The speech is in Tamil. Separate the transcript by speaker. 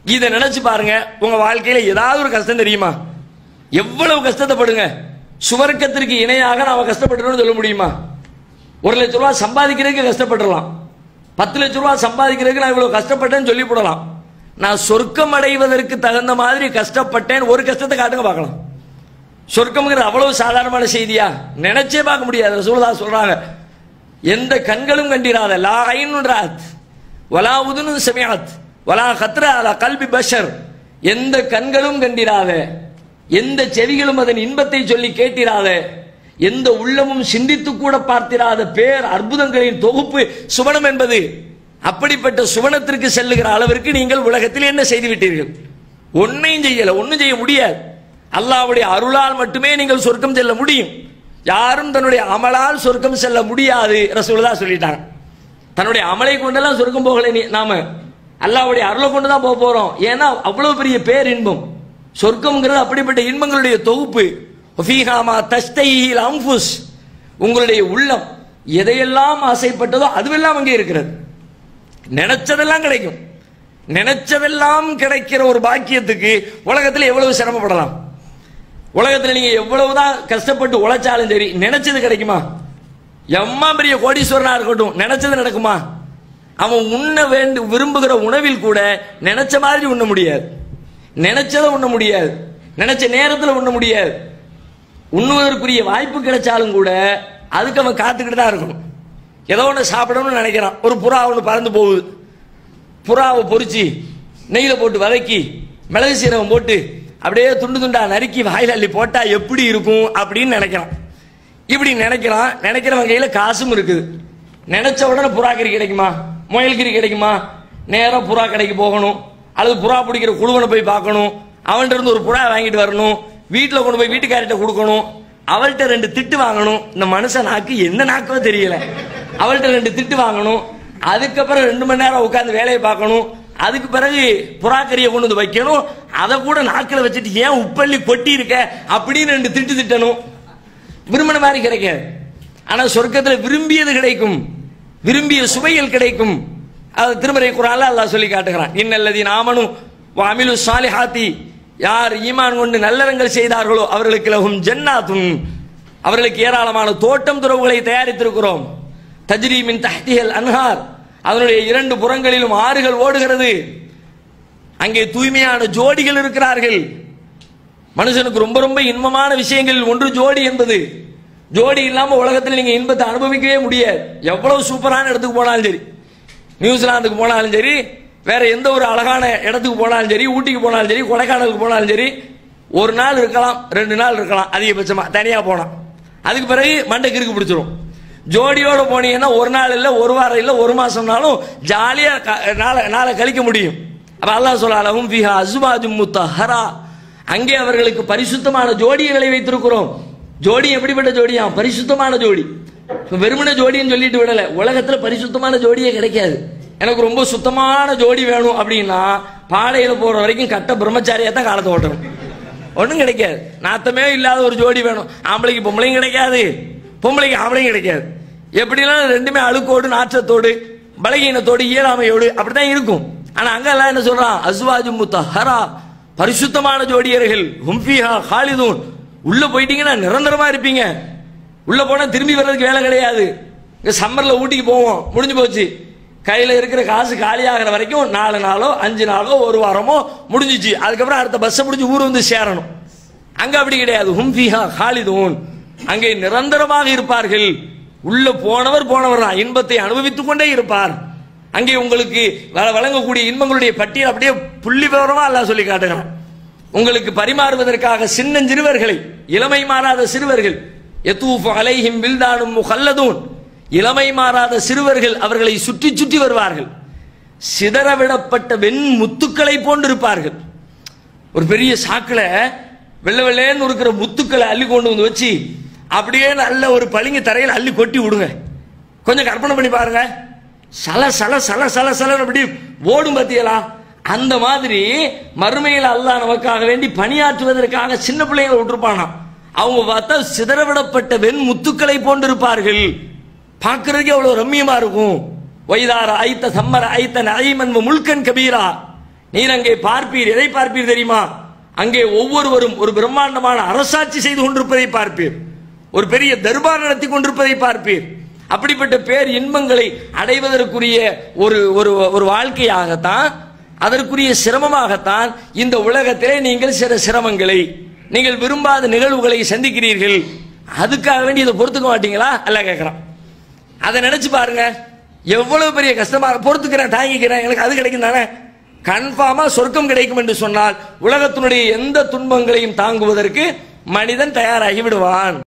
Speaker 1: இதை நினைச்சு பாருங்க உங்க வாழ்க்கையில ஏதாவது ஒரு கஷ்டம் தெரியுமா எவ்வளவு கஷ்டத்தைப்படுங்க சுவர்க்கத்திற்கு இணையாக நாம கஷ்டப்பட்டுறோம்னு சொல்ல முடியுமா ஒரு லட்ச ரூபாய் சம்பாதிக்கிறதுக்கு கஷ்டப்பட்டுறலாம் பத்து லட்ச ரூபாய் சம்பாதிக்கிறதுக்கு நான் இவ்வளவு கஷ்டப்பட்டேன்னு சொல்லி போடலாம் நான் சொர்க்கம் அடைவதற்கு தகுந்த மாதிரி கஷ்டப்பட்டேன் ஒரு கஷ்டத்தை காட்டுங்க பார்க்கலாம் சொர்க்கம்ங்கிறது அவ்வளவு சாதாரணமான செய்தியா நினைச்சே பார்க்க முடியாது ரசூலுல்லா சொல்றாங்க எந்த கண்களும் கண்டிராத லா ஐனுன்றாத் வலா உதுனு சமியாத் வலா கத்ரா அலா கல்பி பஷர் எந்த கண்களும் கண்டிராத எந்த செவிகளும் அதன் இன்பத்தை சொல்லி கேட்டிராத எந்த உள்ளமும் சிந்தித்து கூட பார்த்திராத பேர் அற்புதங்களின் தொகுப்பு சுவனம் என்பது அப்படிப்பட்ட சுவனத்திற்கு செல்லுகிற அளவிற்கு நீங்கள் உலகத்தில் என்ன செய்து விட்டீர்கள் ஒன்னையும் செய்யல ஒன்னும் செய்ய முடியாது அல்லாஹ்வுடைய அருளால் மட்டுமே நீங்கள் சொர்க்கம் செல்ல முடியும் யாரும் தன்னுடைய அமலால் சொர்க்கம் செல்ல முடியாது ரசூலுல்லா சொல்லிட்டாங்க தன்னுடைய அமலை கொண்டெல்லாம் சொர்க்கம் போகல நீ நாம அல்லாஹ்வுடைய அருளை கொண்டு தான் போக போறோம் ஏன்னா அவ்வளவு பெரிய பேர் இன்பம் சொர்க்கம்ங்கிறது அப்படிப்பட்ட இன்பங்களுடைய தொகுப்பு ஃபீஹாமா தஸ்தைஹில் அம்புஸ் உங்களுடைய உள்ளம் எதையெல்லாம் ஆசைப்பட்டதோ அதுவெல்லாம் அங்கே இருக்கிறது நினைச்சதெல்லாம் கிடைக்கும் நினைச்சதெல்லாம் கிடைக்கிற ஒரு பாக்கியத்துக்கு உலகத்தில் எவ்வளவு சிரமப்படலாம் உலகத்தில் நீங்க எவ்வளவுதான் கஷ்டப்பட்டு உழைச்சாலும் சரி நினைச்சது கிடைக்குமா எம்மா பெரிய கோடீஸ்வரனா இருக்கட்டும் நினைச்சது நடக்குமா அவன் உண்ண வேண்டு விரும்புகிற உணவில் கூட நினைச்ச மாதிரி உண்ண முடியாது நினைச்சதை உண்ண முடியாது நினைச்ச நேரத்தில் உண்ண முடியாது உண்ணுவதற்குரிய வாய்ப்பு கிடைச்சாலும் கூட அதுக்கு அவன் காத்துக்கிட்டு தான் இருக்கணும் ஏதோ ஒன்று சாப்பிடணும்னு நினைக்கிறான் ஒரு புறா ஒன்று பறந்து போகுது புறாவை பொரிச்சு நெய்யில் போட்டு வதக்கி மிளகு சீரகம் போட்டு அப்படியே துண்டு துண்டா நறுக்கி வாயில் அள்ளி போட்டா எப்படி இருக்கும் அப்படின்னு நினைக்கிறான் இப்படி நினைக்கிறான் நினைக்கிறவன் கையில காசும் இருக்குது நினைச்ச உடனே புறா கறி கிடைக்குமா முயல் கறி கிடைக்குமா நேரா புறா கடைக்கு போகணும் அல்லது புறா பிடிக்கிற குழுவனை போய் பார்க்கணும் அவன்கிட்ட இருந்து ஒரு புறா வாங்கிட்டு வரணும் வீட்டில் கொண்டு போய் வீட்டுக்காரிட்ட கொடுக்கணும் அவள்கிட்ட ரெண்டு திட்டு வாங்கணும் இந்த மனுஷன் நாக்கு என்ன நாக்கோ தெரியல அவள்கிட்ட ரெண்டு திட்டு வாங்கணும் அதுக்கப்புறம் ரெண்டு மணி நேரம் உட்காந்து வேலையை பார்க்கணும் அதுக்கு பிறகு புறாக்கறியை கொண்டு வந்து வைக்கணும் அதை கூட நாக்கில் வச்சுட்டு ஏன் உப்பள்ளி கொட்டி இருக்க அப்படின்னு ரெண்டு திட்டு திட்டணும் விரும்பின மாதிரி கிடைக்காது ஆனா சொர்க்கத்தில் விரும்பியது கிடைக்கும் விரும்பிய சுவைகள் கிடைக்கும் அது திருமறை குரான்ல அல்லாஹ் சொல்லி காட்டுகிறான் இன்னல்லதி நாமனும் அமிலு சாலிஹாத்தி யார் ஈமான் கொண்டு நல்லறங்கள் செய்தார்களோ அவர்களுக்கு லகும் ஜன்னாத்துன் அவர்களுக்கு ஏராளமான தோட்டம் துறவுகளை தயாரித்திருக்கிறோம் தஜ்ரி மின் தஹ்திஹல் அன்ஹார் அதனுடைய இரண்டு புறங்களிலும் ஆறுகள் ஓடுகிறது அங்கே தூய்மையான ஜோடிகள் இருக்கிறார்கள் மனுஷனுக்கு ரொம்ப ரொம்ப இன்பமான விஷயங்கள் ஒன்று ஜோடி என்பது ஜோடி இல்லாம உலகத்தில் நீங்க இன்பத்தை அனுபவிக்கவே முடியாது எவ்வளவு சூப்பரான இடத்துக்கு போனாலும் சரி நியூசிலாந்துக்கு போனாலும் சரி வேற எந்த ஒரு அழகான இடத்துக்கு போனாலும் சரி ஊட்டிக்கு போனாலும் சரி கொடைக்கானலுக்கு போனாலும் சரி ஒரு நாள் இருக்கலாம் ரெண்டு நாள் இருக்கலாம் அதிகபட்சமா தனியா போனா அதுக்கு பிறகு மண்டை கிறுக்கு பிடிச்சிரும் ஜோடியோட போனீங்கன்னா ஒரு நாள் இல்ல ஒரு வாரம் இல்ல ஒரு மாசம்னாலும் ஜாலியா க- நாளை நாளை கழிக்க முடியும் அப்ப அல்லாஹ் சொல்லலாம் ஃபிஹா அஸ்வாஜும் முத்தஹரா அங்கே அவர்களுக்கு பரிசுத்தமான ஜோடிகளை வைத்திருக்கிறோம் ஜோடி எப்படிப்பட்ட ஜோடியா பரிசுத்தமான ஜோடி இப்ப வெறுமன ஜோடின்னு சொல்லிட்டு விடல உலகத்துல பரிசுத்தமான ஜோடியே கிடைக்காது எனக்கு ரொம்ப சுத்தமான ஜோடி வேணும் அப்படின்னா பாடையில போற வரைக்கும் கட்ட பிரம்மச்சாரியா தான் காலத்தை ஓட்டணும் ஒன்றும் கிடைக்காது நாத்தமே இல்லாத ஒரு ஜோடி வேணும் ஆம்பளைக்கு பொம்பளையும் கிடைக்காது பொம்பளைக்கு ஆம்பளையும் கிடைக்காது எப்படிலாம் ரெண்டுமே அழுக்கோடு நாற்றத்தோடு பலகீனத்தோடு இயலாமையோடு அப்படிதான் இருக்கும் ஆனா அங்க எல்லாம் என்ன சொல்றான் அஸ்வாஜு முத்தஹரா பரிசுத்தமான ஜோடியர்கள் ஹும்ஃபிஹா ஹாலிதூன் உள்ள போயிட்டீங்கன்னா நிரந்தரமா இருப்பீங்க உள்ள போனா திரும்பி வர்றதுக்கு வேலை கிடையாது இங்க சம்மர்ல ஊட்டிக்கு போவோம் முடிஞ்சு போச்சு கையில இருக்கிற காசு காலியாகிற வரைக்கும் நாலு நாளோ அஞ்சு நாளோ ஒரு வாரமோ முடிஞ்சிச்சு அதுக்கப்புறம் அடுத்த பஸ்ஸை முடிஞ்சு ஊர் வந்து சேரணும் அங்க அப்படி கிடையாது ஹும்ஃபிஹா ஹாலிதூன் அங்கே நிரந்தரமாக இருப்பார்கள் உள்ள போனவர் போனவர் தான் இன்பத்தை அனுபவித்துக் கொண்டே இருப்பார் அங்கே உங்களுக்கு வ- வழங்கக்கூடிய இன்பங்களுடைய பட்டியல் அப்படியே புள்ளி விவரமா அல்லாஹ் சொல்லி காட்டுகிறான் உங்களுக்கு பரிமாறுவதற்காக சின்னஞ்சிறுவர்களை இளமை மாறாத சிறுவர்கள் எத்தூஃபு அலைஹிம் பில்தானும் முஹல்லதூன் இளமை மாறாத சிறுவர்கள் அவர்களை சுற்றி சுற்றி வருவார்கள் சிதறவிடப்பட்ட வெண் முத்துக்களை போன்றிருப்பார்கள் ஒரு பெரிய சாக்குல வெள்ளை வெள்ளைன்னு இருக்கிற முத்துக்களை அள்ளி கொண்டு வந்து வச்சு அப்படியே நல்ல ஒரு பளிங்கு தரையில் அள்ளி கொட்டி விடுங்க கொஞ்சம் கற்பனை பண்ணி பாருங்க சல சல சல சல சல அப்படி ஓடும் பத்தியலா அந்த மாதிரி மறுமையில் அல்லாஹ் நமக்காக வேண்டி பணியாற்றுவதற்காக சின்ன பிள்ளைங்களை விட்டுருப்பானா அவங்க பார்த்தா சிதறவிடப்பட்ட வெண் முத்துக்களை போன்றிருப்பார்கள் பார்க்கறதுக்கு அவ்வளவு ரம்மியமா இருக்கும் வைதார ஐத்த சம்மர ஐத்த நகைமன் முல்கன் கபீரா நீர் அங்கே பார்ப்பீர் எதை பார்ப்பீர் தெரியுமா அங்கே ஒவ்வொருவரும் ஒரு பிரம்மாண்டமான அரசாட்சி செய்து கொண்டிருப்பதை பார்ப்பீர் ஒரு பெரிய தர்பார் நடத்தி கொண்டிருப்பதை பார்ப்பீர் அப்படிப்பட்ட பேர் இன்பங்களை அடைவதற்குரிய ஒரு ஒரு ஒரு வாழ்க்கையாகத்தான் அதற்குரிய சிரமமாகத்தான் இந்த உலகத்திலே நீங்கள் சில சிரமங்களை நீங்கள் விரும்பாத நிகழ்வுகளை சந்திக்கிறீர்கள் அதுக்காக வேண்டி இதை பொறுத்துக்க மாட்டீங்களா அல்ல கேட்கிறான் அதை நினைச்சு பாருங்க எவ்வளவு பெரிய கஷ்டமா பொறுத்துக்கிறேன் தாங்கிக்கிறேன் எனக்கு அது கிடைக்கும் தானே கன்ஃபார்மா சொர்க்கம் கிடைக்கும் என்று சொன்னால் உலகத்தினுடைய எந்த துன்பங்களையும் தாங்குவதற்கு மனிதன் தயாராகி விடுவான்